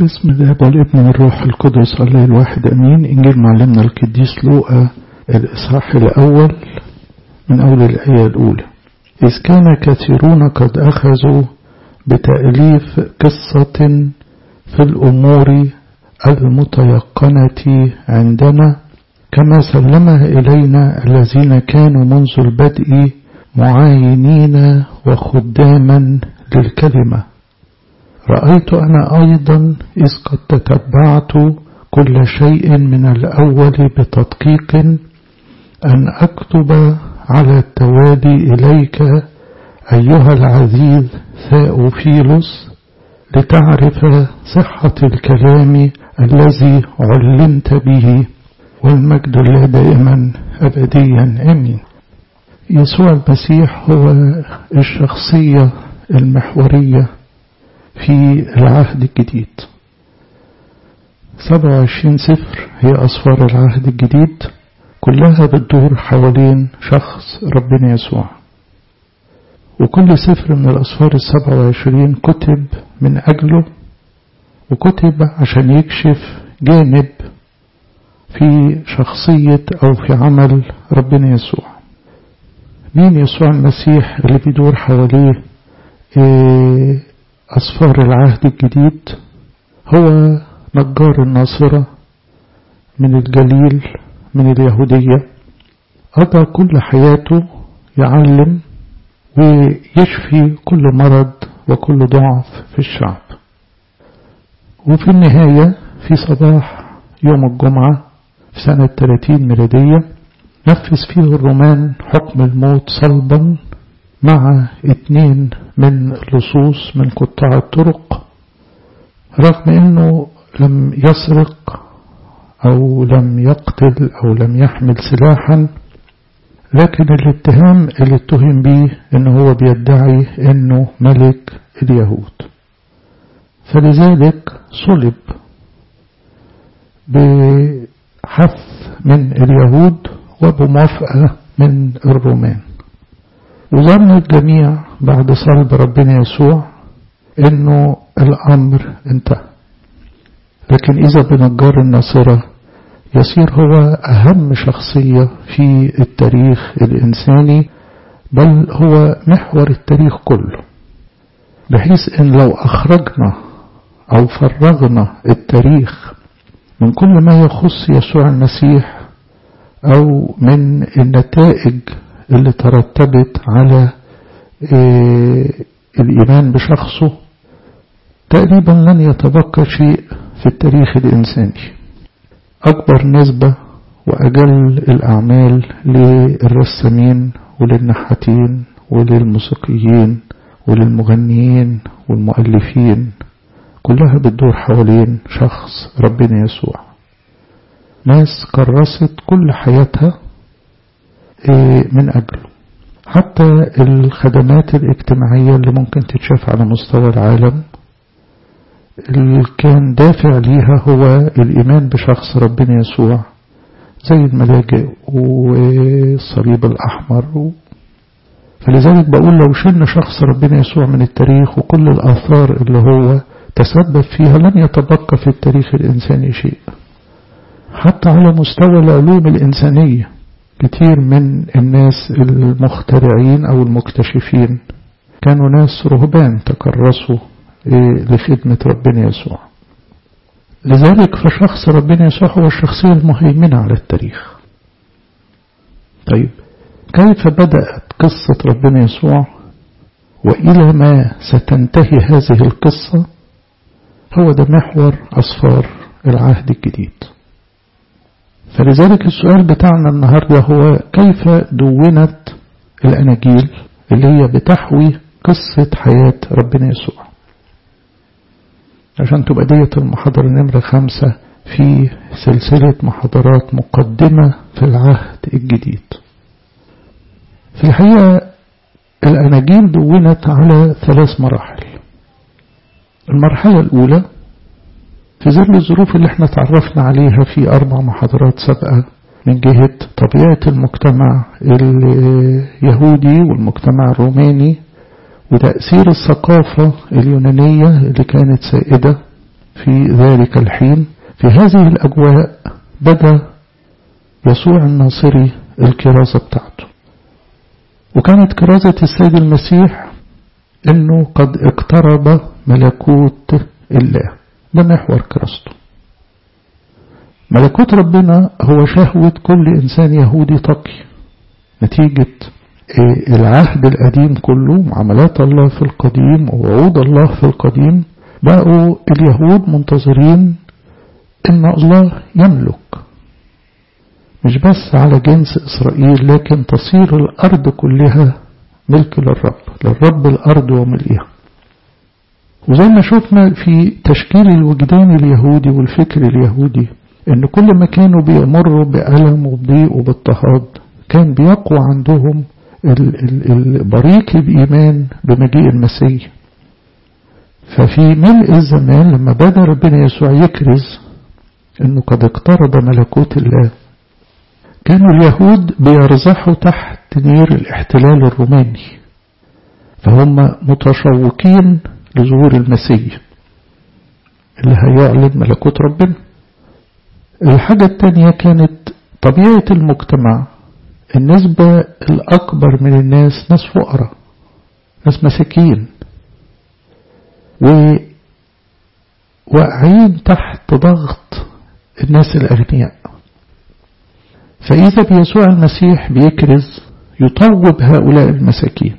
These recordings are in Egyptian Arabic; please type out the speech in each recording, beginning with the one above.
بسم الله والابن والروح القدس الله الواحد امين انجيل معلمنا القديس لوقا الاصحاح الاول من اول الايه الاولى اذ كان كثيرون قد اخذوا بتاليف قصه في الامور المتيقنه عندنا كما سلمها الينا الذين كانوا منذ البدء معاينين وخداما للكلمه رأيت أنا أيضا إذ قد تتبعت كل شيء من الأول بتدقيق أن أكتب على التوالي إليك أيها العزيز ثاؤفيلوس لتعرف صحة الكلام الذي علمت به والمجد لله دائما أبديا آمين يسوع المسيح هو الشخصية المحورية في العهد الجديد 27 سفر هي أسفار العهد الجديد كلها بتدور حوالين شخص ربنا يسوع وكل سفر من الأسفار السبعة وعشرين كتب من أجله وكتب عشان يكشف جانب في شخصية أو في عمل ربنا يسوع مين يسوع المسيح اللي بيدور حواليه إيه أسفار العهد الجديد هو نجار الناصرة من الجليل من اليهودية قضى كل حياته يعلم ويشفي كل مرض وكل ضعف في الشعب وفي النهاية في صباح يوم الجمعة في سنة 30 ميلادية نفذ فيه الرومان حكم الموت صلبا مع اتنين من اللصوص من قطاع الطرق رغم انه لم يسرق او لم يقتل او لم يحمل سلاحا لكن الاتهام اللي اتهم به انه هو بيدعي انه ملك اليهود فلذلك صلب بحث من اليهود وبموافقة من الرومان وظن الجميع بعد صلب ربنا يسوع انه الامر انتهى لكن اذا بنجار الناصرة يصير هو اهم شخصية في التاريخ الانساني بل هو محور التاريخ كله بحيث ان لو اخرجنا او فرغنا التاريخ من كل ما يخص يسوع المسيح او من النتائج اللي ترتبت على الإيمان بشخصه تقريبا لن يتبقى شيء في التاريخ الإنساني أكبر نسبة وأجل الأعمال للرسامين وللنحاتين وللموسيقيين وللمغنيين والمؤلفين كلها بتدور حوالين شخص ربنا يسوع ناس كرست كل حياتها من أجله حتى الخدمات الاجتماعية اللي ممكن تتشاف على مستوى العالم اللي كان دافع ليها هو الإيمان بشخص ربنا يسوع زي الملاجئ والصليب الأحمر فلذلك بقول لو شلنا شخص ربنا يسوع من التاريخ وكل الآثار اللي هو تسبب فيها لن يتبقى في التاريخ الإنساني شيء حتى على مستوى العلوم الإنسانية كتير من الناس المخترعين أو المكتشفين كانوا ناس رهبان تكرسوا لخدمة ربنا يسوع لذلك فشخص ربنا يسوع هو الشخصية المهيمنة على التاريخ طيب كيف بدأت قصة ربنا يسوع وإلى ما ستنتهي هذه القصة هو ده محور أسفار العهد الجديد فلذلك السؤال بتاعنا النهاردة هو كيف دونت الأناجيل اللي هي بتحوي قصة حياة ربنا يسوع عشان تبقى ديت المحاضرة نمرة خمسة في سلسلة محاضرات مقدمة في العهد الجديد في الحقيقة الأناجيل دونت على ثلاث مراحل المرحلة الأولى في ظل الظروف اللي احنا تعرفنا عليها في أربع محاضرات سابقة من جهة طبيعة المجتمع اليهودي والمجتمع الروماني وتأثير الثقافة اليونانية اللي كانت سائدة في ذلك الحين في هذه الأجواء بدأ يسوع الناصري الكرازة بتاعته وكانت كرازة السيد المسيح انه قد اقترب ملكوت الله ده محور كرازته ملكوت ربنا هو شهوة كل إنسان يهودي تقي نتيجة العهد القديم كله معاملات الله في القديم ووعود الله في القديم بقوا اليهود منتظرين ان الله يملك مش بس على جنس إسرائيل لكن تصير الأرض كلها ملك للرب للرب الأرض وملئها وزي ما شفنا في تشكيل الوجدان اليهودي والفكر اليهودي ان كل ما كانوا بيمروا بألم وبضيق وباضطهاد كان بيقوى عندهم البريق الإيمان بمجيء المسيح ففي ملء الزمان لما بدأ ربنا يسوع يكرز انه قد اقترب ملكوت الله كانوا اليهود بيرزحوا تحت نير الاحتلال الروماني فهم متشوقين لظهور المسيح اللي هيعلن ملكوت ربنا الحاجة التانية كانت طبيعة المجتمع النسبة الأكبر من الناس ناس فقراء ناس مساكين وواقعين تحت ضغط الناس الأغنياء فإذا بيسوع المسيح بيكرز يطوب هؤلاء المساكين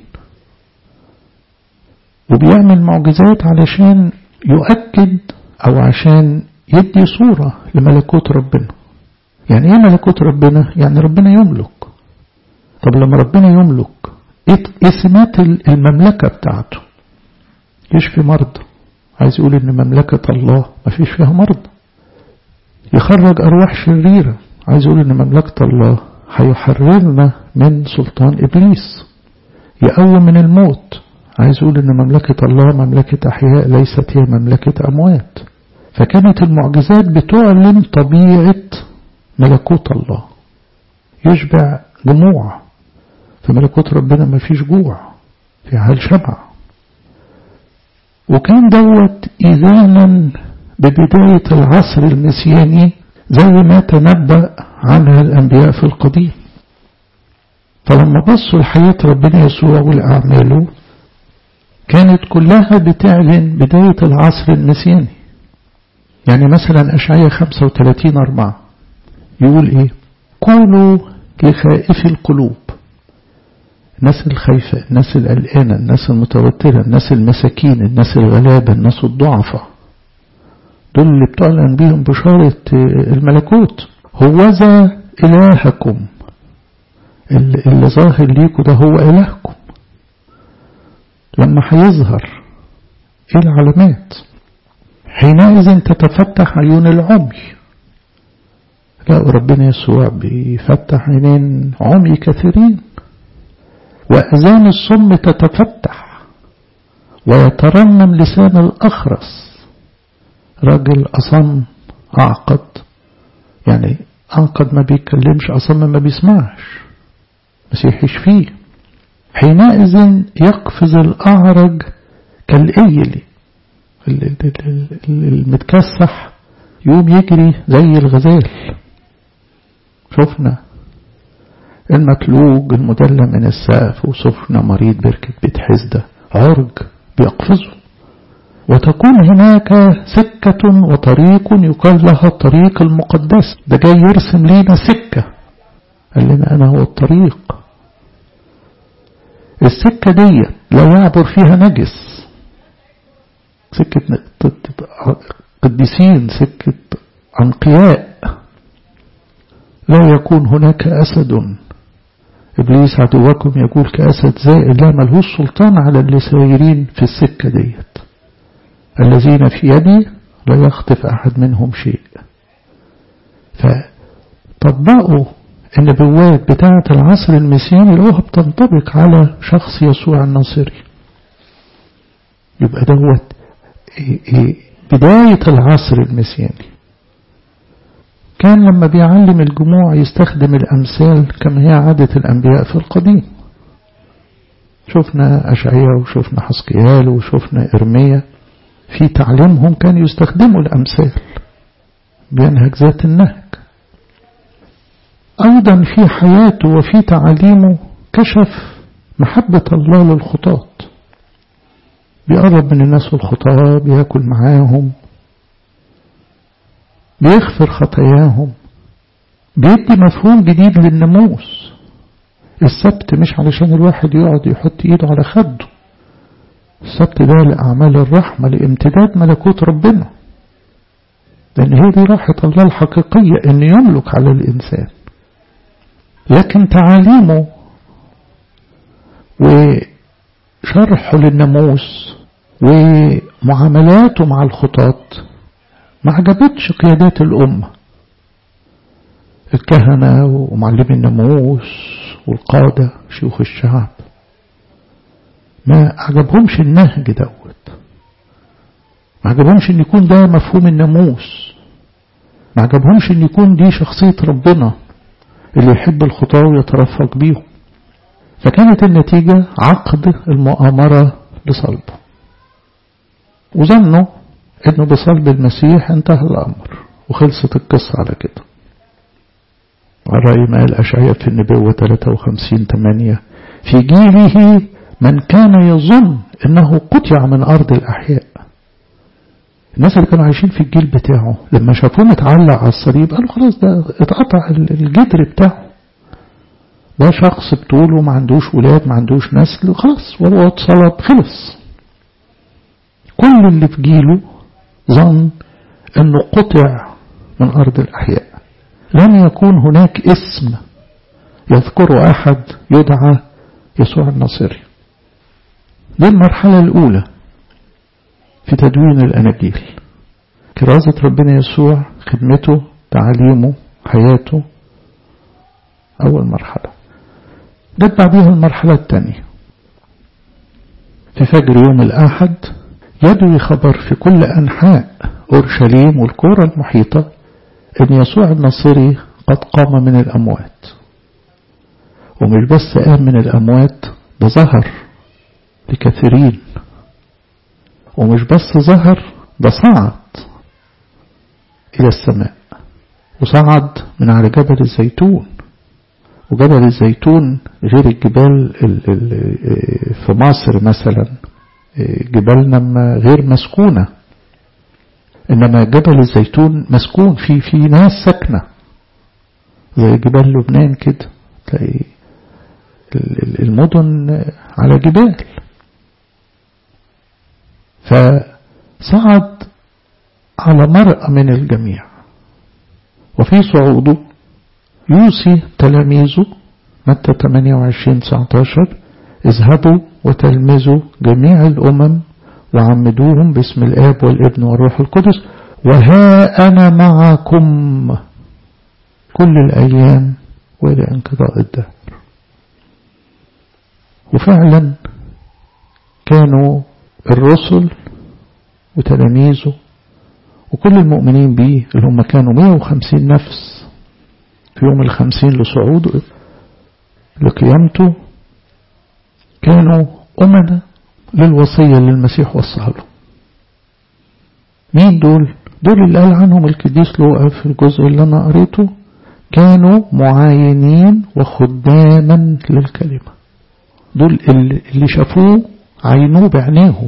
وبيعمل معجزات علشان يؤكد أو عشان يدي صورة لملكوت ربنا يعني ايه ملكوت ربنا يعني ربنا يملك طب لما ربنا يملك ايه سمات المملكة بتاعته يشفي مرضى عايز يقول ان مملكة الله ما فيش فيها مرضى يخرج ارواح شريرة عايز يقول ان مملكة الله هيحررنا من سلطان ابليس يقوم من الموت عايز يقول ان مملكة الله مملكة احياء ليست هي مملكة اموات فكانت المعجزات بتعلن طبيعة ملكوت الله يشبع جموع في ملكوت ربنا ما فيش جوع في حال شبع وكان دوت إذانا ببداية العصر المسياني زي ما تنبأ عنها الأنبياء في القديم فلما بصوا لحياة ربنا يسوع والأعماله كانت كلها بتعلن بداية العصر المسياني يعني مثلا أشعية 35 أربعة يقول إيه كونوا لخائف القلوب الناس الخايفة الناس القلقانة الناس المتوترة الناس المساكين الناس الغلابة الناس الضعفة دول اللي بتعلن بيهم بشارة الملكوت هوذا إلهكم اللي ظاهر ليكم ده هو إلهكم لما هيظهر ايه العلامات حينئذ تتفتح عيون العمي لا ربنا يسوع بيفتح عينين عمي كثيرين وأذان الصم تتفتح ويترنم لسان الأخرس راجل أصم أعقد يعني أنقد ما بيتكلمش أصم ما بيسمعش مسيح يشفيه حينئذ يقفز الأعرج كالإيل المتكسح يقوم يجري زي الغزال شفنا المكلوج المدلى من السقف وصفنا مريض بركة بيت حزدة عرج بيقفزه وتكون هناك سكة وطريق يقال لها الطريق المقدس ده جاي يرسم لينا سكة قال لنا أنا هو الطريق السكة دي لا يعبر فيها نجس سكة قديسين سكة أنقياء لا يكون هناك أسد إبليس عدوكم يقول كأسد زائل لا ملهوش سلطان على اللي سايرين في السكة ديت الذين في يدي لا يخطف أحد منهم شيء فطبقوا النبوات بتاعة العصر المسياني لقوها بتنطبق على شخص يسوع الناصري يبقى دوت بداية العصر المسياني كان لما بيعلم الجموع يستخدم الأمثال كما هي عادة الأنبياء في القديم شفنا أشعية وشفنا حسقيال وشفنا إرمية في تعليمهم كان يستخدموا الأمثال بينهج ذات النهج أيضا في حياته وفي تعاليمه كشف محبة الله للخطاة بيقرب من الناس الخطاة بياكل معاهم بيغفر خطاياهم بيدي مفهوم جديد للناموس السبت مش علشان الواحد يقعد يحط ايده على خده السبت ده لأعمال الرحمة لامتداد ملكوت ربنا لأن هي دي راحة الله الحقيقية أن يملك على الإنسان لكن تعاليمه وشرحه للناموس ومعاملاته مع الخطاة ما عجبتش قيادات الأمة الكهنة ومعلمي الناموس والقادة شيوخ الشعب ما عجبهمش النهج دوت ما عجبهمش ان يكون ده مفهوم الناموس ما عجبهمش ان يكون دي شخصية ربنا اللي يحب الخطاة ويترفق بيهم فكانت النتيجة عقد المؤامرة لصلبه وظنوا انه بصلب المسيح انتهى الامر وخلصت القصة على كده الرأي ما الأشعية في النبوة 53 8 في جيله من كان يظن انه قطع من ارض الاحياء الناس اللي كانوا عايشين في الجيل بتاعه لما شافوه متعلق على الصليب قالوا خلاص ده اتقطع الجدر بتاعه ده شخص بطوله ما عندوش ولاد ما عندوش نسل خلاص وهو اتصلب خلص كل اللي في جيله ظن انه قطع من ارض الاحياء لم يكون هناك اسم يذكره احد يدعى يسوع الناصري دي المرحلة الأولى في تدوين الأناجيل كرازة ربنا يسوع خدمته تعليمه حياته أول مرحلة جت بعديها المرحلة الثانية في فجر يوم الأحد يدوي خبر في كل أنحاء أورشليم والكرة المحيطة أن يسوع الناصري قد قام من الأموات ومش بس قام من الأموات ده ظهر لكثيرين ومش بس ظهر ده صعد إلى السماء وصعد من على جبل الزيتون وجبل الزيتون غير الجبال في مصر مثلا جبالنا غير مسكونة إنما جبل الزيتون مسكون في في ناس ساكنة زي جبال لبنان كده تلاقي المدن على جبال فصعد على مرأة من الجميع وفي صعوده يوصي تلاميذه متى 28 19 اذهبوا وتلمذوا جميع الأمم وعمدوهم باسم الآب والابن والروح القدس وها أنا معكم كل الأيام وإلى انقضاء الدهر وفعلا كانوا الرسل وتلاميذه وكل المؤمنين به اللي هم كانوا 150 نفس في يوم الخمسين لصعوده لقيامته كانوا أمنا للوصية اللي المسيح وصاها له مين دول؟ دول اللي قال عنهم القديس لوقا في الجزء اللي أنا قريته كانوا معاينين وخداما للكلمة دول اللي شافوه عينوه بعينيهم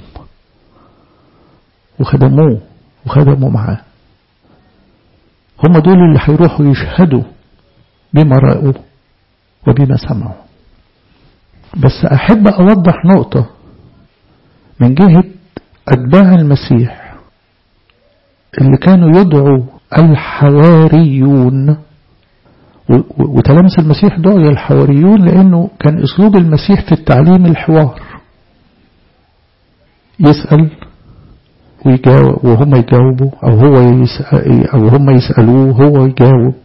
وخدموه وخدموا معاه هم دول اللي هيروحوا يشهدوا بما رأوا وبما سمعوا بس أحب أوضح نقطة من جهة أتباع المسيح اللي كانوا يدعوا الحواريون وتلامس المسيح دعي الحواريون لأنه كان أسلوب المسيح في التعليم الحوار يسأل ويجاوب وهم يجاوبوا أو هو يسأل أو هم يسألوه هو يجاوب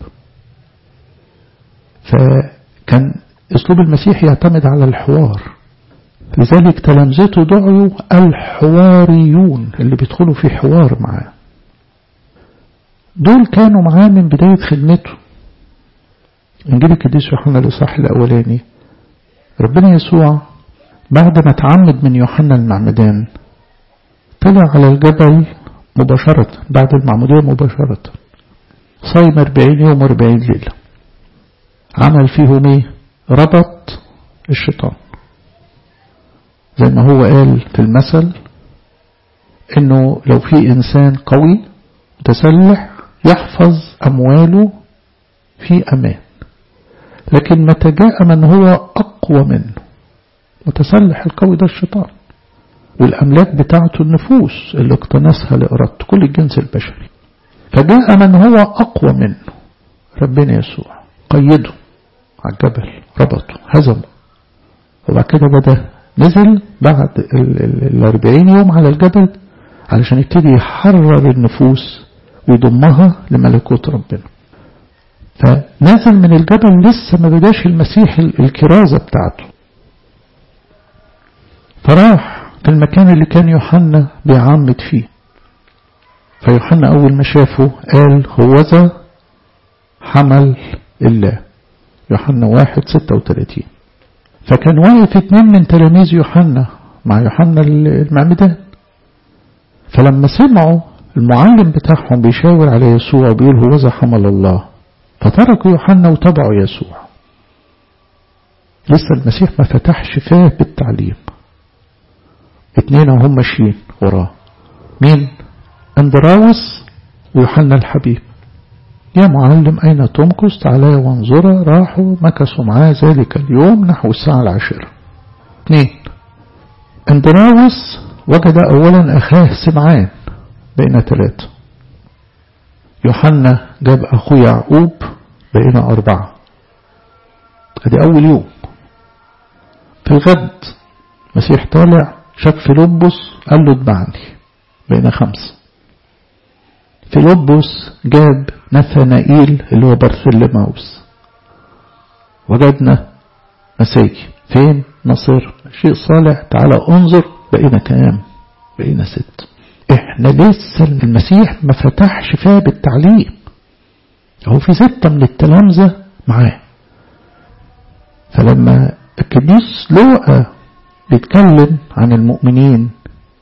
فكان أسلوب المسيح يعتمد على الحوار لذلك تلامذته دعوا الحواريون اللي بيدخلوا في حوار معاه دول كانوا معاه من بداية خدمته إنجيل القديس يوحنا الإصحاح الأولاني ربنا يسوع بعد ما تعمد من يوحنا المعمدان طلع على الجبل مباشرة بعد المعمودية مباشرة صايم 40 يوم 40 ليلة عمل فيهم ايه ربط الشيطان زي ما هو قال في المثل انه لو في انسان قوي متسلح يحفظ امواله في امان لكن متى جاء من هو اقوى منه متسلح القوي ده الشيطان والاملاك بتاعته النفوس اللي اقتنصها لارادته كل الجنس البشري فجاء من هو اقوى منه ربنا يسوع قيده على الجبل ربطه هزمه وبعد كده بدأ نزل بعد الأربعين يوم على الجبل علشان يبتدي يحرر النفوس ويضمها لملكوت ربنا فنازل من الجبل لسه ما بداش المسيح الكرازة بتاعته فراح في المكان اللي كان يوحنا بيعمد فيه فيوحنا أول ما شافه قال هوذا حمل الله يوحنا واحد ستة وثلاثين فكان واقف اتنين من تلاميذ يوحنا مع يوحنا المعمدان فلما سمعوا المعلم بتاعهم بيشاور على يسوع وبيقول هوذا حمل الله فتركوا يوحنا وتبعوا يسوع لسه المسيح ما فتحش فاه بالتعليم اتنين هم ماشيين وراه مين اندراوس ويوحنا الحبيب يا معلم أين تمكث تعالى وانظر راحوا مكثوا معاه ذلك اليوم نحو الساعة العاشرة اثنين اندراوس وجد أولا أخاه سمعان بين ثلاثة يوحنا جاب أخوه يعقوب بقينا أربعة ادي أول يوم في الغد مسيح طالع شاف فيلبس قال له اتبعني بقينا خمسة فيلبس جاب نثنائيل اللي هو برثلماوس وجدنا مساجي فين نصر شيء صالح تعالى انظر بقينا كام بقينا ست احنا لسه المسيح ما فتحش فيها بالتعليم هو في ستة من التلامذة معاه فلما القديس لوقا بيتكلم عن المؤمنين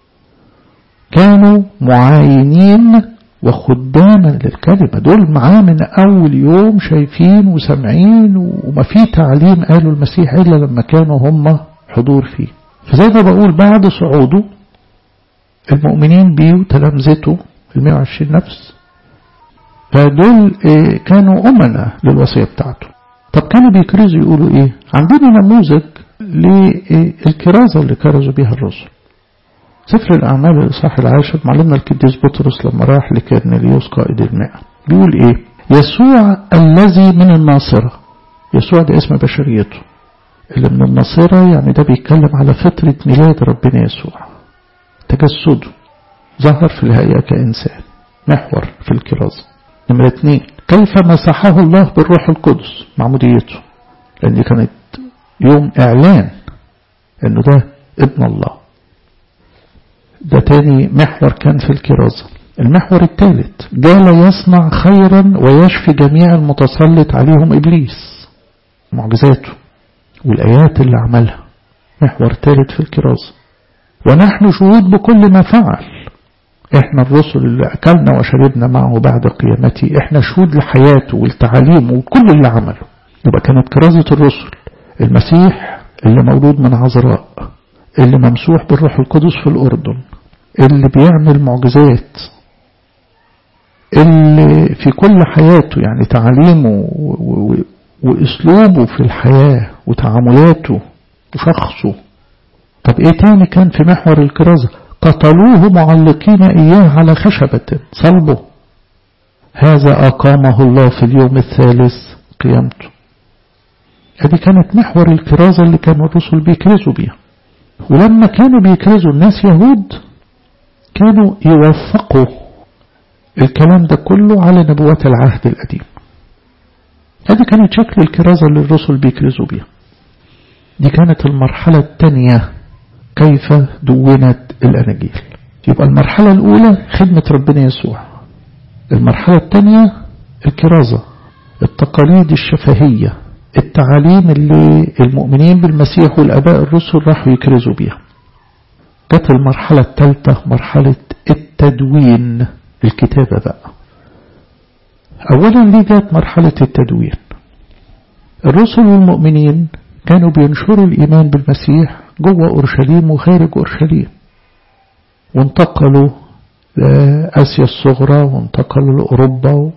كانوا معاينين وخداما للكلمة دول معاه من أول يوم شايفين وسامعين وما في تعليم قالوا المسيح إلا لما كانوا هم حضور فيه فزي ما بقول بعد صعوده المؤمنين بيه وتلامذته ال 120 نفس فدول كانوا أمنا للوصية بتاعته طب كانوا بيكرزوا يقولوا إيه عندنا نموذج للكرازة اللي كرزوا بيها الرسل سفر الأعمال الإصحاح العاشر معلمنا القديس بطرس لما راح لكرنيليوس قائد المئة بيقول إيه يسوع الذي من الناصرة يسوع ده اسم بشريته اللي من الناصرة يعني ده بيتكلم على فترة ميلاد ربنا يسوع تجسده ظهر في الهيئة كإنسان محور في الكرازة نمرة اتنين كيف مسحه الله بالروح القدس معموديته لأن دي كانت يوم إعلان إنه ده ابن الله ده تاني محور كان في الكرازة المحور الثالث جال يصنع خيرا ويشفي جميع المتسلط عليهم إبليس معجزاته والآيات اللي عملها محور ثالث في الكرازة ونحن شهود بكل ما فعل احنا الرسل اللي أكلنا وشربنا معه بعد قيامته احنا شهود لحياته والتعاليم وكل اللي عمله يبقى كانت كرازة الرسل المسيح اللي مولود من عذراء اللي ممسوح بالروح القدس في الأردن اللي بيعمل معجزات اللي في كل حياته يعني تعليمه وأسلوبه في الحياة وتعاملاته وشخصه طب ايه تاني كان في محور الكرازة قتلوه معلقين إياه على خشبة صلبه هذا أقامه الله في اليوم الثالث قيامته هذه كانت محور الكرازة اللي كانوا الرسل بيكرزوا بيها ولما كانوا بيكرزوا الناس يهود كانوا يوثقوا الكلام ده كله على نبوات العهد القديم هذه كانت شكل الكرازة اللي الرسل بيكرزوا بيها دي كانت المرحلة الثانية كيف دونت الأناجيل يبقى المرحلة الأولى خدمة ربنا يسوع المرحلة الثانية الكرازة التقاليد الشفهية التعاليم اللي المؤمنين بالمسيح والأباء الرسل راحوا يكرزوا بيها جت المرحلة الثالثة مرحلة التدوين الكتابة بقى أولا دي جت مرحلة التدوين الرسل والمؤمنين كانوا بينشروا الإيمان بالمسيح جوه أورشليم وخارج أورشليم وانتقلوا لآسيا الصغرى وانتقلوا لأوروبا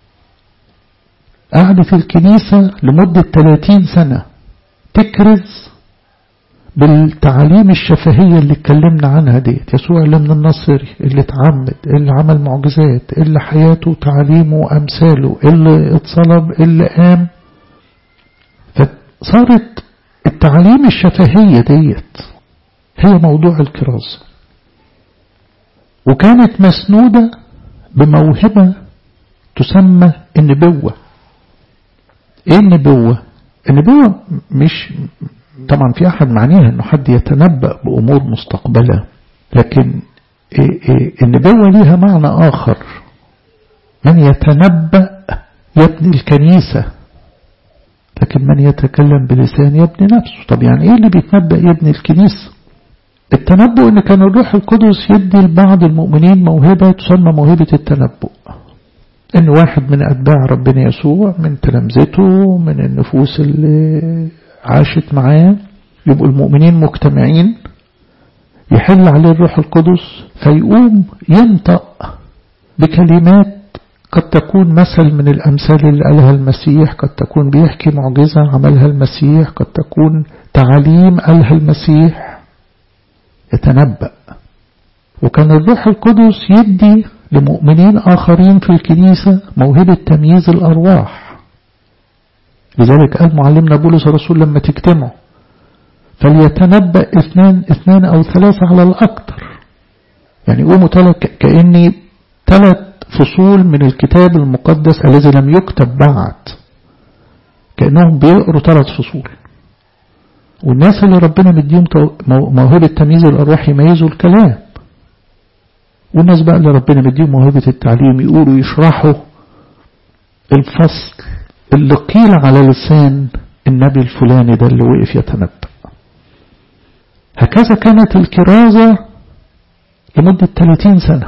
قعدت الكنيسة لمدة 30 سنة تكرز بالتعاليم الشفهية اللي اتكلمنا عنها ديت يسوع اللي من النصري اللي اتعمد اللي عمل معجزات اللي حياته وتعليمه وأمثاله اللي اتصلب اللي قام فصارت التعاليم الشفهية ديت هي موضوع الكرازة وكانت مسنودة بموهبة تسمى النبوة ايه النبوة النبوة مش طبعا في احد معنيها انه حد يتنبأ بامور مستقبلة لكن إيه إيه النبوة ليها معنى اخر من يتنبأ يبني الكنيسة لكن من يتكلم بلسان يبني نفسه طب يعني ايه اللي بيتنبأ يبني الكنيسة التنبؤ ان كان الروح القدس يدي لبعض المؤمنين موهبة تسمى موهبة التنبؤ ان واحد من اتباع ربنا يسوع من تلامذته من النفوس اللي عاشت معاه يبقوا المؤمنين مجتمعين يحل عليه الروح القدس فيقوم ينطق بكلمات قد تكون مثل من الأمثال اللي قالها المسيح قد تكون بيحكي معجزة عملها المسيح قد تكون تعاليم قالها المسيح يتنبأ وكان الروح القدس يدي لمؤمنين آخرين في الكنيسة موهبة تمييز الأرواح لذلك قال معلمنا بولس الرسول لما تجتمعوا فليتنبأ اثنان اثنان أو ثلاثة على الأكثر يعني قوموا ثلاث كأني ثلاث فصول من الكتاب المقدس الذي لم يكتب بعد كأنهم بيقروا ثلاث فصول والناس اللي ربنا مديهم موهبة تمييز الأرواح يميزوا الكلام والناس بقى اللي ربنا مديهم موهبة التعليم يقولوا يشرحوا الفصل اللي قيل على لسان النبي الفلاني ده اللي وقف يتنبأ هكذا كانت الكرازة لمدة 30 سنة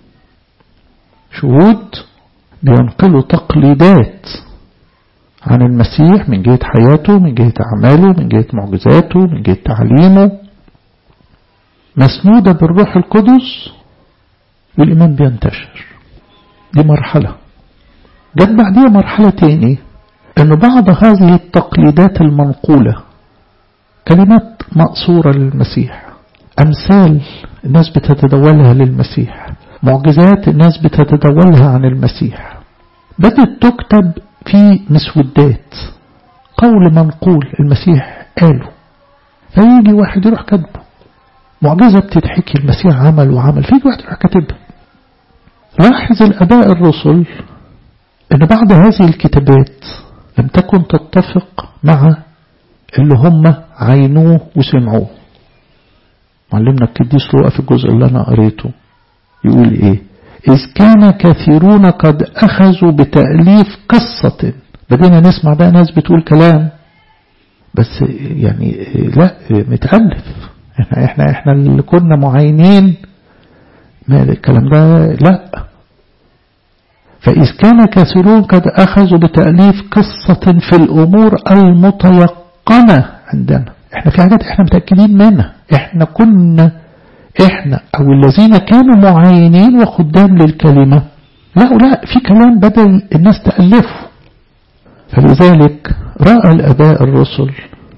شهود بينقلوا تقليدات عن المسيح من جهة حياته من جهة أعماله من جهة معجزاته من جهة تعليمه مسنودة بالروح القدس والإيمان بينتشر دي مرحلة جت بعديها مرحلة تاني أن بعض هذه التقليدات المنقولة كلمات مقصورة للمسيح أمثال الناس بتتدولها للمسيح معجزات الناس بتتدولها عن المسيح بدأت تكتب في مسودات قول منقول المسيح قاله فيجي واحد يروح كاتبه معجزة بتتحكي المسيح عمل وعمل فيجي واحد يروح كاتبها لاحظ الأباء الرسل أن بعض هذه الكتابات لم تكن تتفق مع اللي هم عينوه وسمعوه معلمنا القديس لوقا في الجزء اللي أنا قريته يقول إيه إذ كان كثيرون قد أخذوا بتأليف قصة بدينا نسمع بقى ناس بتقول كلام بس يعني لا متألف احنا احنا احنا اللي كنا معينين ما الكلام ده لا فإذ كان كثيرون قد أخذوا بتأليف قصة في الأمور المتيقنة عندنا احنا في حاجات احنا متأكدين منها احنا كنا احنا او الذين كانوا معينين وخدام للكلمة لا لا في كلام بدل الناس تألفه فلذلك رأى الأباء الرسل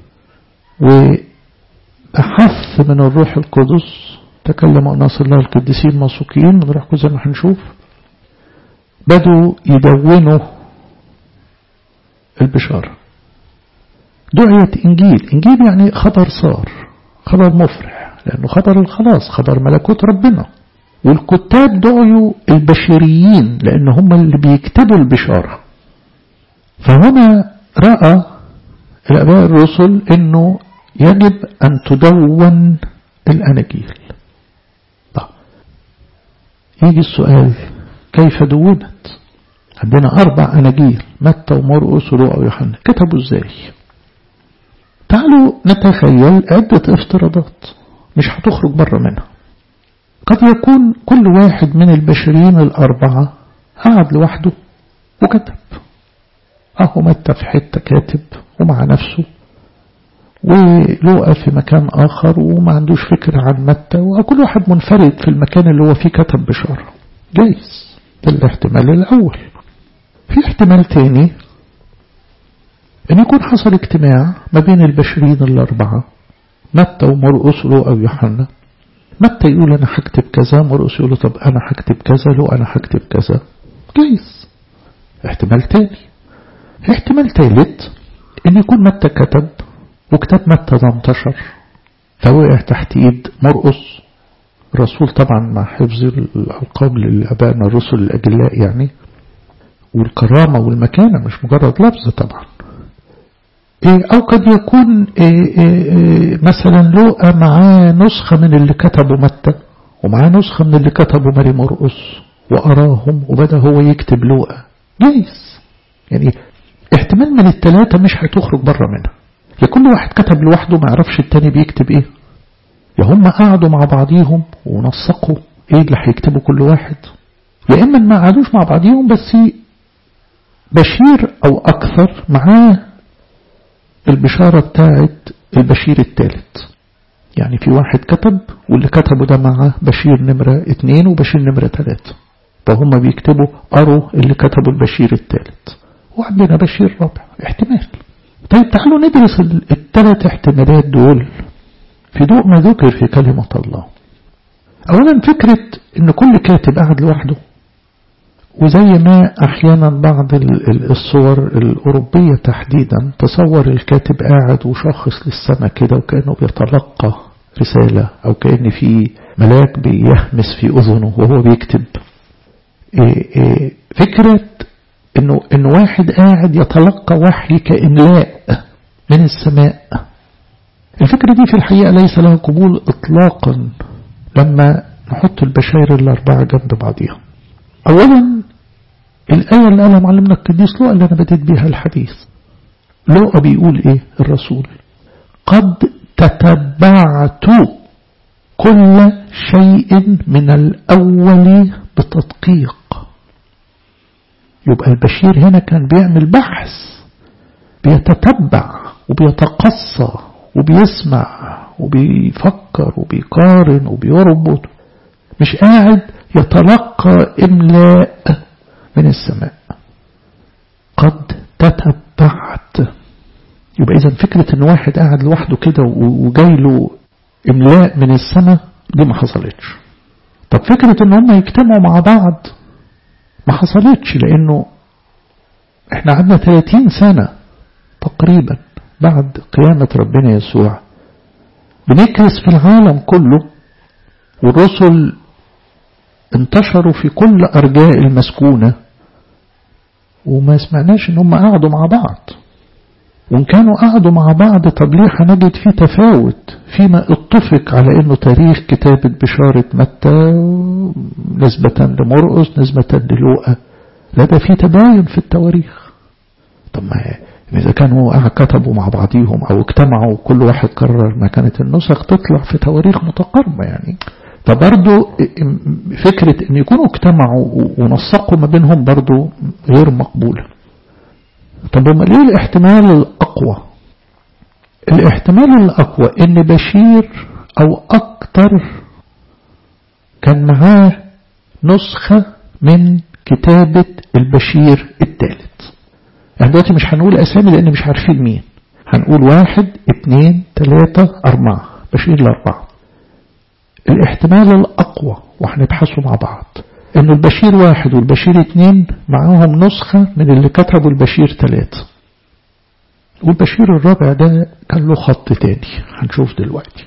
وأحث من الروح القدس تكلم أناس الله القديسين موثوقين من روح زي ما هنشوف بدوا يدونوا البشارة دعية إنجيل إنجيل يعني خبر صار خبر مفرح لأنه خبر الخلاص خبر ملكوت ربنا والكتاب دعيوا البشريين لأن هم اللي بيكتبوا البشارة فهنا رأى الأباء الرسل أنه يجب أن تدون الأناجيل طيب يجي السؤال كيف دونت عندنا أربع أناجيل متى ومرقس ولوقا ويوحنا كتبوا إزاي تعالوا نتخيل عدة افتراضات مش هتخرج بره منها قد يكون كل واحد من البشريين الأربعة قعد لوحده وكتب أهو متى في حتة كاتب ومع نفسه ولوقا في مكان آخر وما عندوش فكرة عن متى وكل واحد منفرد في المكان اللي هو فيه كتب بشارة جايز ده الاحتمال الأول في احتمال تاني ان يكون حصل اجتماع ما بين البشرين الأربعة متى ومرقس لوقا ويوحنا متى يقول أنا هكتب كذا مرقس يقول طب أنا هكتب كذا لو أنا هكتب كذا جايز احتمال تاني احتمال تالت ان يكون متى كتب وكتاب متى ده انتشر فوقع تحت ايد مرقس الرسول طبعا مع حفظ الألقاب لأبائنا الرسل الأجلاء يعني والكرامة والمكانة مش مجرد لفظ طبعا أو قد يكون مثلا لوقا معاه نسخة من اللي كتبه متى ومعاه نسخة من اللي كتبه ماري مرقس وأراهم وبدأ هو يكتب لوقا جايز يعني احتمال من الثلاثة مش هتخرج بره منها يا كل واحد كتب لوحده ما يعرفش التاني بيكتب ايه يا هم قعدوا مع بعضيهم ونسقوا ايه اللي هيكتبوا كل واحد يا اما ما قعدوش مع بعضيهم بس بشير او اكثر معاه البشارة بتاعت البشير الثالث يعني في واحد كتب واللي كتبه ده معاه بشير نمرة اتنين وبشير نمرة تلاتة فهم بيكتبوا قروا اللي كتبوا البشير الثالث وعندنا بشير رابع احتمال طيب تعالوا ندرس الثلاث احتمالات دول في ضوء ما ذكر في كلمة الله أولا فكرة أن كل كاتب قاعد لوحده وزي ما أحيانا بعض الصور الأوروبية تحديدا تصور الكاتب قاعد وشخص للسماء كده وكأنه بيتلقى رسالة أو كأن في ملاك بيهمس في أذنه وهو بيكتب إيه إيه فكرة إنه إن واحد قاعد يتلقى وحي كإملاء من السماء الفكرة دي في الحقيقة ليس لها قبول إطلاقا لما نحط البشائر الأربعة جنب بعضها أولا الآية اللي قالها معلمنا القديس لوقا اللي أنا بديت بيها الحديث لوقا بيقول إيه الرسول قد تتبعت كل شيء من الأول بتدقيق يبقى البشير هنا كان بيعمل بحث بيتتبع وبيتقصى وبيسمع وبيفكر وبيقارن وبيربط مش قاعد يتلقى إملاء من السماء قد تتبعت يبقى إذا فكرة إن واحد قاعد لوحده كده وجاي له إملاء من السماء دي ما حصلتش طب فكرة إن هم يجتمعوا مع بعض ما حصلتش لأنه إحنا قعدنا 30 سنة تقريبا بعد قيامة ربنا يسوع بنكرس في العالم كله والرسل انتشروا في كل أرجاء المسكونة وما سمعناش ان هم قعدوا مع بعض وان كانوا قعدوا مع بعض طب ليه هنجد في تفاوت فيما اتفق على انه تاريخ كتابة بشارة متى نسبة لمرقس نسبة للوقا لا ده في تباين في التواريخ طب ما إذا كانوا كتبوا مع بعضيهم أو اجتمعوا كل واحد قرر ما كانت النسخ تطلع في تواريخ متقاربة يعني فبرضو فكرة ان يكونوا اجتمعوا ونسقوا ما بينهم برضو غير مقبولة طب وما ليه الاحتمال الأقوى الاحتمال الأقوى ان بشير أو أكتر كان معاه نسخة من كتابة البشير الثالث احنا دلوقتي مش هنقول أسامي لأن مش عارفين مين هنقول واحد اتنين تلاتة أربعة بشير الأربعة الاحتمال الأقوى وهنبحثه مع بعض إنه البشير واحد والبشير اتنين معاهم نسخة من اللي كتبوا البشير تلاتة والبشير الرابع ده كان له خط تاني هنشوف دلوقتي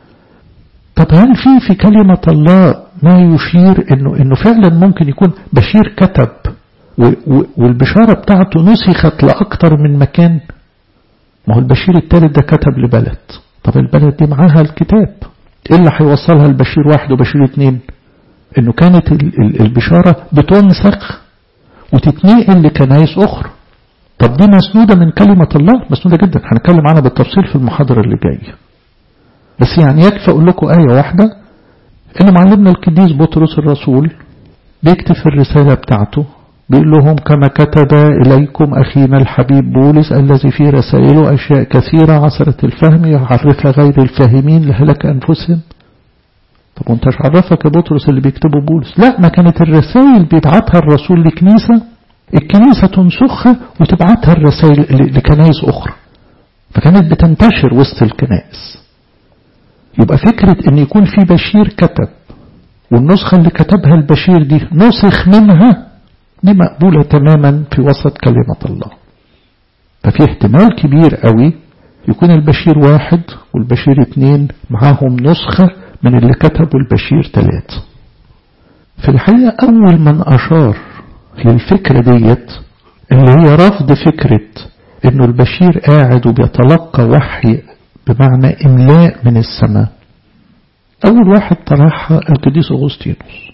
طب هل في في كلمة الله ما يشير إنه إنه فعلا ممكن يكون بشير كتب والبشارة بتاعته نسخت لأكتر من مكان ما هو البشير التالت ده كتب لبلد طب البلد دي معاها الكتاب ايه اللي هيوصلها البشير واحد وبشير اتنين انه كانت البشارة بتنسخ وتتنقل لكنايس اخرى طب دي مسنودة من كلمة الله مسنودة جدا هنتكلم عنها بالتفصيل في المحاضرة اللي جاية بس يعني يكفي أقول لكم آية واحدة إن معلمنا القديس بطرس الرسول بيكتب في الرسالة بتاعته بيقول لهم كما كتب إليكم أخينا الحبيب بولس الذي في رسائله أشياء كثيرة عسرة الفهم يعرفها غير الفاهمين لهلك أنفسهم طب وانت مش عرفك يا بطرس اللي بيكتبه بولس لا ما كانت الرسائل بيبعتها الرسول لكنيسة الكنيسة تنسخها وتبعتها الرسائل لكنائس أخرى فكانت بتنتشر وسط الكنائس يبقى فكرة ان يكون في بشير كتب والنسخة اللي كتبها البشير دي نسخ منها دي مقبولة تماما في وسط كلمة الله ففي احتمال كبير قوي يكون البشير واحد والبشير اتنين معاهم نسخة من اللي كتبه البشير ثلاثة في الحقيقة أول من أشار للفكرة ديت اللي هي رفض فكرة انه البشير قاعد وبيتلقى وحي بمعنى املاء من السماء اول واحد طرحها القديس اغسطينوس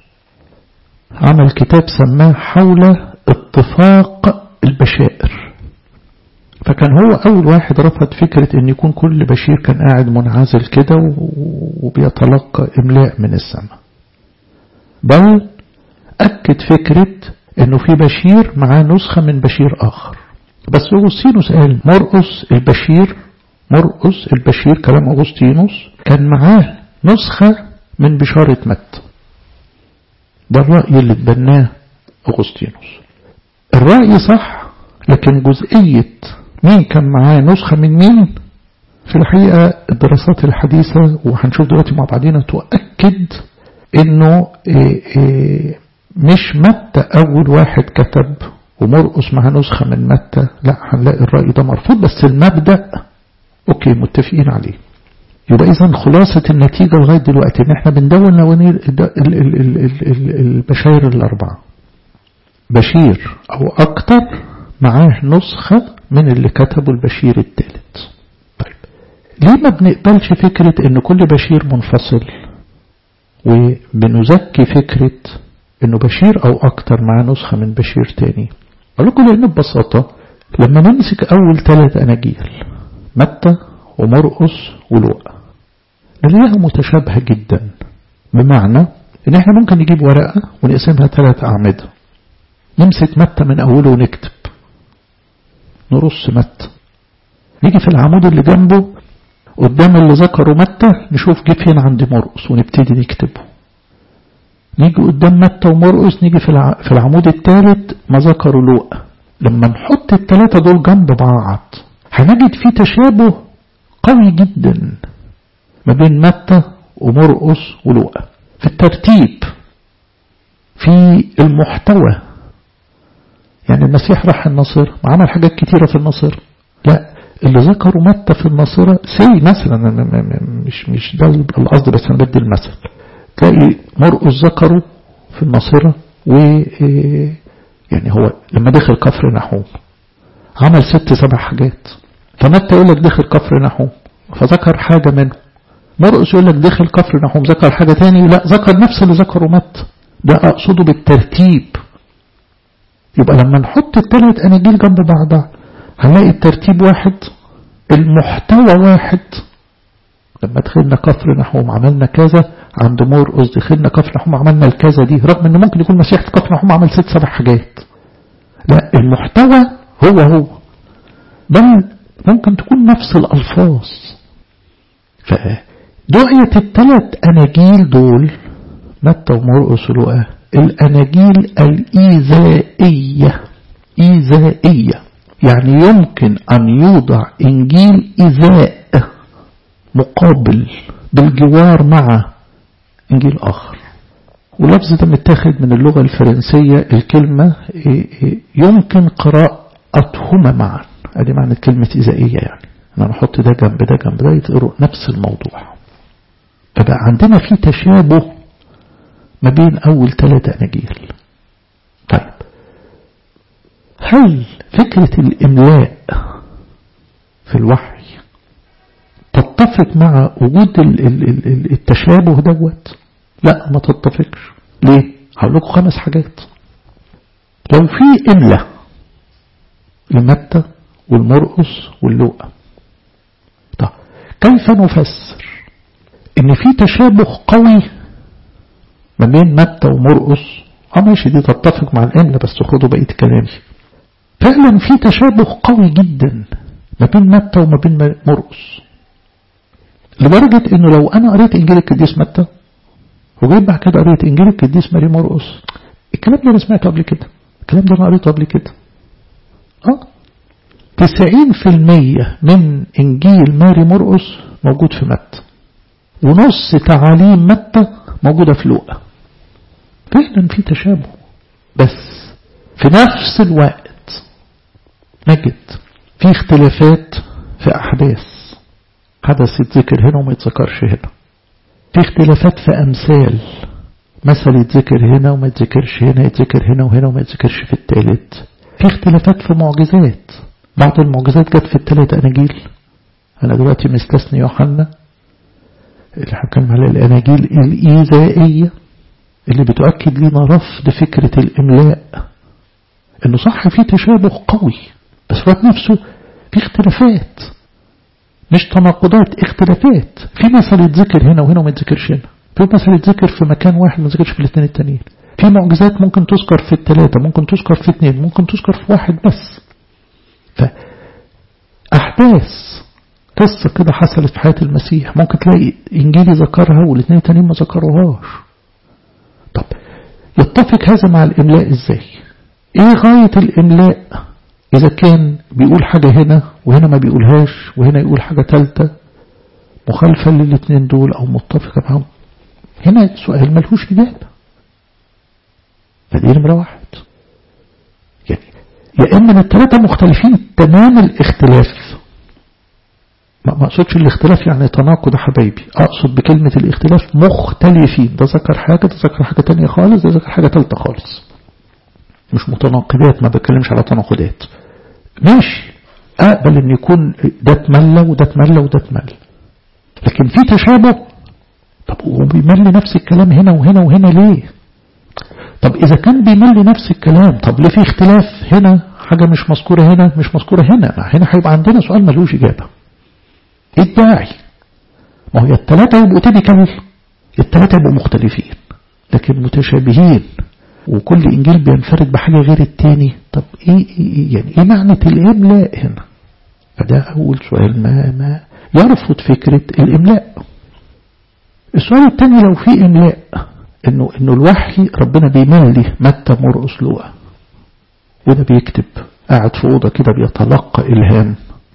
عمل كتاب سماه حول اتفاق البشائر فكان هو أول واحد رفض فكرة أن يكون كل بشير كان قاعد منعزل كده وبيتلقى إملاء من السماء بل أكد فكرة أنه في بشير معاه نسخة من بشير آخر بس أغسطينوس قال مرقس البشير مرقس البشير كلام أغسطينوس كان معاه نسخة من بشارة متى ده الرأي اللي اتبناه أغسطينوس الرأي صح لكن جزئية مين كان معاه نسخة من مين في الحقيقة الدراسات الحديثة وهنشوف دلوقتي مع بعضينا تؤكد انه إيه إيه مش متى اول واحد كتب ومرقص مع نسخة من متى لا هنلاقي الرأي ده مرفوض بس المبدأ اوكي متفقين عليه يبقى اذا خلاصة النتيجة لغاية دلوقتي ان احنا بندون لوانير البشاير الاربعة بشير او اكتر معاه نسخة من اللي كتبه البشير الثالث طيب ليه ما بنقبلش فكرة ان كل بشير منفصل وبنزكي فكرة انه بشير او اكتر معاه نسخة من بشير تاني اقول لكم لان ببساطة لما نمسك اول ثلاث اناجيل متى ومرقس ولوقا نلاقيها متشابهة جدا بمعنى ان احنا ممكن نجيب ورقة ونقسمها ثلاث اعمدة نمسك متى من اوله ونكتب نرص متى نيجي في العمود اللي جنبه قدام اللي ذكره متى نشوف جه فين عند مرقس ونبتدي نكتبه نيجي قدام متى ومرقس نيجي في العمود الثالث ما ذكروا لوقا لما نحط الثلاثة دول جنب بعض هنجد في تشابه قوي جدا ما بين متى ومرقس ولوقا في الترتيب في المحتوى يعني المسيح راح النصر وعمل حاجات كتيرة في النصر لا اللي ذكروا متى في النصيرة سي مثلا مش مش ده القصد بس انا بدي المثل تلاقي مرقس ذكره في النصيرة و يعني هو لما دخل كفر نحوم عمل ست سبع حاجات فمتى يقول لك دخل كفر نحوم فذكر حاجة منه مرقس يقول لك دخل كفر نحوم ذكر حاجة تاني لا ذكر نفس اللي ذكره متى ده أقصده بالترتيب يبقى لما نحط الثلاث أناجيل جنب بعضها هنلاقي الترتيب واحد المحتوى واحد لما دخلنا كفر نحوم عملنا كذا عند مرقس دخلنا كفر نحوم عملنا الكذا دي رغم ان ممكن يكون مسيح في كفر نحوم عمل ست سبع حاجات لا المحتوى هو هو بل ممكن تكون نفس الألفاظ فدعية الثلاث أناجيل دول متى ومرقس ولوقا الأناجيل الإيذائية إيذائية يعني يمكن أن يوضع إنجيل إيذاء مقابل بالجوار مع إنجيل آخر واللفظ ده متاخد من اللغة الفرنسية الكلمة يمكن قراءتهما معا ادي معنى كلمة إزائية يعني أنا نحط ده جنب ده جنب ده يتقروا نفس الموضوع فبقى عندنا في تشابه ما بين أول ثلاثة أناجيل طيب هل فكرة الإملاء في الوحي تتفق مع وجود التشابه دوت لا ما تتفقش ليه هقول لكم خمس حاجات لو في إملة لمتى والمرقس واللوقا طب كيف نفسر ان في تشابه قوي ما بين متى ومرقس اه ماشي دي تتفق مع الان بس خدوا بقيه كلامي فعلا في تشابه قوي جدا ما بين متى وما بين مرقس لدرجة انه لو انا قريت انجيل القديس متى وجيت بعد كده قريت انجيل القديس ماري مرقس الكلام ده انا سمعته قبل كده الكلام ده انا قريته قبل كده اه 90% من انجيل ماري مرقس موجود في متى ونص تعاليم متى موجودة في لوقا فعلا في تشابه بس في نفس الوقت نجد في اختلافات في أحداث حدث يتذكر هنا وما يتذكرش هنا في اختلافات في أمثال مثل يتذكر هنا وما يتذكرش هنا يتذكر هنا وهنا وما يتذكرش في الثالث في اختلافات في معجزات بعض المعجزات جت في الثلاث أناجيل أنا دلوقتي مستثني يوحنا اللي حكم على الأناجيل الإيذائية اللي بتؤكد لنا رفض فكرة الإملاء إنه صح في تشابه قوي بس في نفسه في اختلافات مش تناقضات اختلافات في مثل يتذكر هنا وهنا وما يتذكرش هنا في مثل يتذكر في مكان واحد ما يتذكرش في الاثنين التانيين في معجزات ممكن تذكر في الثلاثة ممكن تذكر في اثنين ممكن تذكر في واحد بس فأحداث قصة كده حصلت في حياة المسيح ممكن تلاقي إنجيلي ذكرها والاثنين التانيين ما ذكروهاش طب يتفق هذا مع الإملاء إزاي إيه غاية الإملاء إذا كان بيقول حاجة هنا وهنا ما بيقولهاش وهنا يقول حاجة ثالثة مخالفة للاثنين دول أو متفقة معهم هنا سؤال ملهوش إجابة فدي نمرة واحد يعني يا إما الثلاثة مختلفين تمام الاختلاف ما أقصدش الاختلاف يعني تناقض يا حبايبي أقصد بكلمة الاختلاف مختلفين ده ذكر حاجة ده ذكر حاجة تانية خالص ده ذكر حاجة ثالثة خالص مش متناقضات ما بتكلمش على تناقضات ماشي أقبل أن يكون ده اتملى وده اتملى وده اتملى لكن في تشابه طب هو بيملي نفس الكلام هنا وهنا وهنا ليه طب إذا كان بيملي نفس الكلام طب ليه في اختلاف هنا حاجة مش مذكورة هنا مش مذكورة هنا هنا هيبقى عندنا سؤال ملوش إجابة ايه الداعي ما هو الثلاثة يبقوا تيبيكال الثلاثة يبقوا مختلفين لكن متشابهين وكل إنجيل بينفرد بحاجة غير التاني طب إيه, إيه يعني إيه معنى الإملاء هنا فده أول سؤال ما, ما يرفض فكرة الإملاء السؤال الثاني لو في إملاء إنه, إنه الوحي ربنا بيملي متى مرقس لوقا وده بيكتب قاعد في أوضة كده بيتلقى إلهام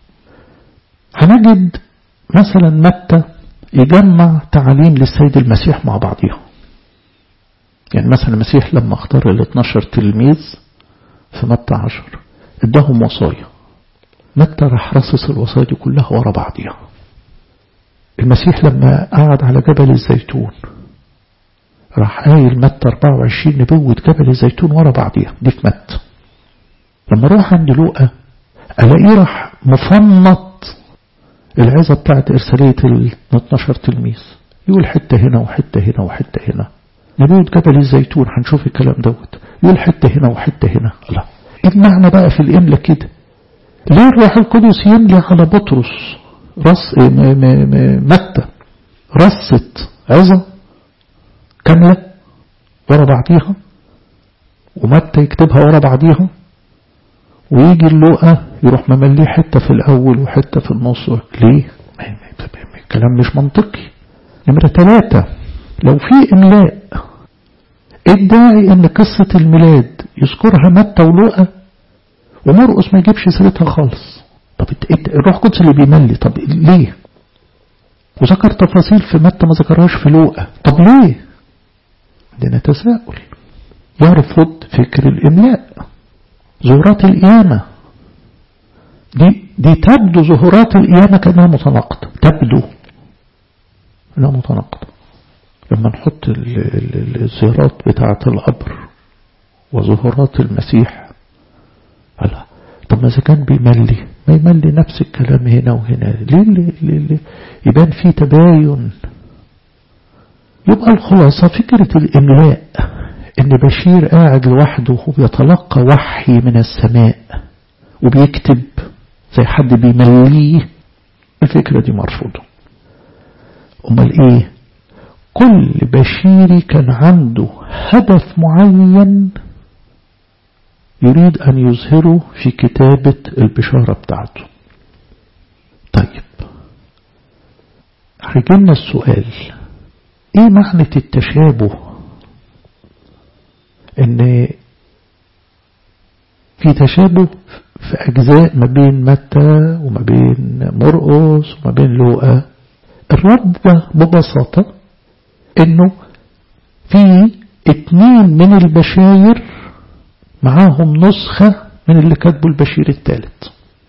هنجد مثلا متى يجمع تعاليم للسيد المسيح مع بعضها يعني مثلا المسيح لما اختار ال 12 تلميذ في متى 10 اداهم وصايا متى راح رصص الوصايا دي كلها ورا بعضها المسيح لما قعد على جبل الزيتون راح قايل متى 24 نبوة جبل الزيتون ورا بعضها دي في متى لما روح عند لوقا الاقيه راح مفنط العظة بتاعت إرسالية ال 12 تلميذ يقول حتة هنا وحتة هنا وحتة هنا نبوة جبل الزيتون هنشوف الكلام دوت يقول حتة هنا وحتة هنا لا ايه المعنى بقى في الإملة كده ليه الروح القدس يملي على بطرس رص متى رصت عظة كاملة ورا بعضيها ومتى يكتبها ورا بعضيها ويجي اللقى يروح ممليه حتة في الأول وحتة في النص ليه؟ كلام مش منطقي نمرة ثلاثة لو في إملاء ادعي ان قصة الميلاد يذكرها متى ولوقا ومرقس ما يجيبش سيرتها خالص طب الروح القدس اللي بيملي طب ليه وذكر تفاصيل في متى ما ذكرهاش في لوقا طب ليه عندنا تساؤل يرفض فكر الإملاء ظهورات القيامة دي دي تبدو ظهورات القيامة كأنها متناقضة تبدو انها متناقضة لما نحط الزيارات بتاعة القبر وظهورات المسيح الله طب ما إذا كان بيملي ما يملي نفس الكلام هنا وهنا ليه, ليه, ليه, ليه يبان فيه تباين يبقى الخلاصة فكرة الإملاء إن بشير قاعد لوحده وبيتلقى وحي من السماء وبيكتب زي حد بيمليه الفكرة دي مرفوضة أمال إيه كل بشيري كان عنده هدف معين يريد أن يظهره في كتابة البشارة بتاعته طيب هيجيلنا السؤال ايه معنى التشابه ان في تشابه في أجزاء ما بين متى وما بين مرقس وما بين لوقا الرد ببساطة انه في اتنين من البشاير معاهم نسخة من اللي كاتبه البشير الثالث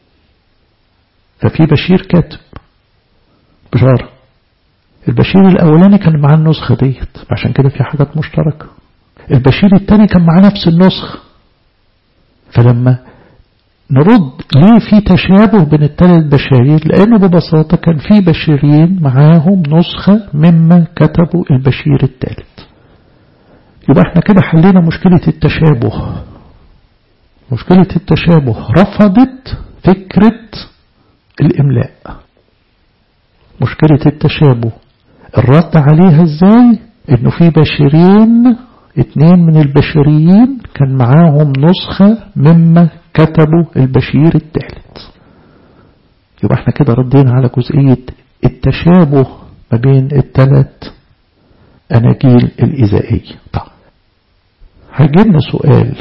ففي بشير كاتب بشارة البشير الأولاني كان معاه النسخة ديت عشان كده في حاجات مشتركة البشير الثاني كان معاه نفس النسخة فلما نرد ليه في تشابه بين الثلاث بشاير لأنه ببساطة كان في بشيرين معاهم نسخة مما كتبوا البشير الثالث يبقى احنا كده حلينا مشكلة التشابه مشكلة التشابه رفضت فكرة الإملاء مشكلة التشابه الرد عليها ازاي انه في بشرين اتنين من البشريين كان معاهم نسخة مما كتبوا البشير الثالث يبقى احنا كده ردينا على جزئية التشابه ما بين الثلاث أناجيل الإزائية طب هيجيلنا سؤال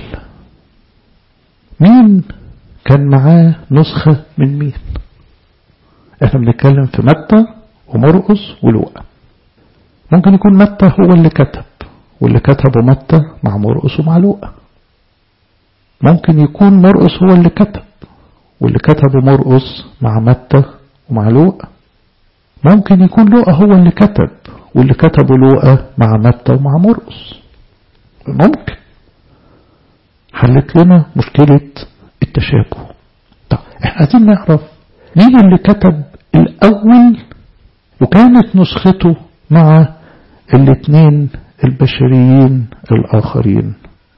مين كان معاه نسخة من مين احنا بنتكلم في متى ومرقس ولوقا ممكن يكون متى هو اللي كتب واللي كتبه متى مع مرقس ومع لوقا ممكن يكون مرقس هو اللي كتب واللي كتبه مرقس مع متى ومع لوقا ممكن يكون لوقا هو اللي كتب واللي كتبه لوقا مع متى ومع مرقس ممكن حلت لنا مشكلة التشابه طب احنا عايزين نعرف مين اللي كتب الأول وكانت نسخته مع الاثنين البشريين الآخرين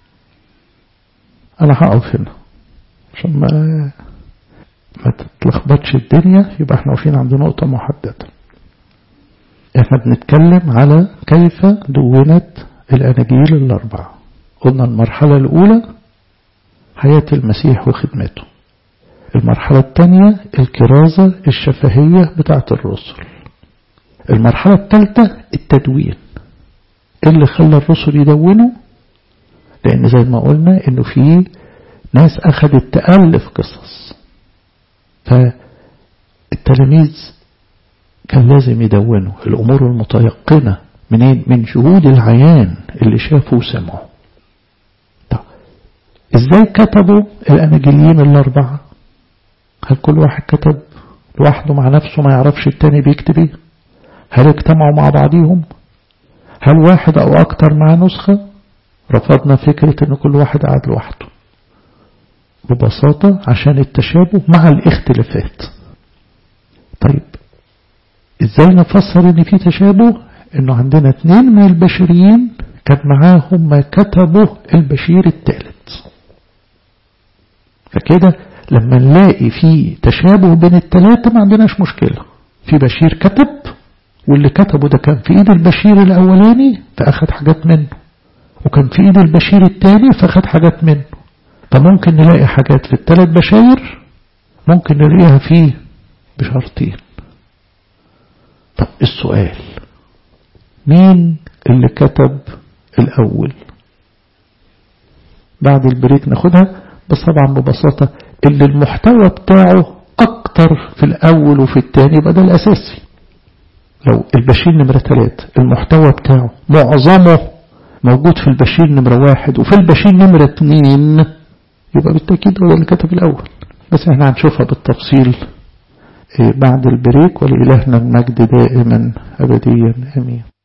أنا هقف هنا عشان ما ما تتلخبطش الدنيا يبقى احنا واقفين عند نقطة محددة احنا بنتكلم على كيف دونت الأناجيل الأربعة قلنا المرحلة الأولى حياة المسيح وخدمته المرحلة الثانية الكرازة الشفهية بتاعة الرسل المرحلة الثالثة التدوين اللي خلى الرسل يدونوا لأن زي ما قلنا إنه في ناس أخذت تألف قصص فالتلاميذ كان لازم يدونوا الأمور المتيقنة منين من شهود العيان اللي شافوا وسمعوا طب ازاي كتبوا الأناجيليين الأربعة هل كل واحد كتب لوحده مع نفسه ما يعرفش التاني بيكتب ايه هل اجتمعوا مع بعضيهم هل واحد او اكتر مع نسخة رفضنا فكرة ان كل واحد قاعد لوحده ببساطة عشان التشابه مع الاختلافات طيب ازاي نفسر ان في تشابه انه عندنا اتنين من البشريين كان معاهم ما كتبه البشير الثالث فكده لما نلاقي في تشابه بين الثلاثة ما عندناش مشكلة في بشير كتب واللي كتبه ده كان في ايد البشير الاولاني فاخد حاجات منه وكان في ايد البشير الثاني فاخد حاجات منه فممكن نلاقي حاجات في الثلاث بشاير ممكن نلاقيها في بشرطين طب السؤال مين اللي كتب الاول بعد البريك ناخدها بس طبعا ببساطة اللي المحتوى بتاعه اكتر في الاول وفي الثاني يبقى ده الاساسي لو البشير نمرة ثلاثة المحتوى بتاعه معظمه موجود في البشير نمرة واحد وفي البشير نمرة اثنين يبقى بالتأكيد هو اللي كتب الأول بس احنا هنشوفها بالتفصيل بعد البريك ولإلهنا المجد دائما أبديا أمين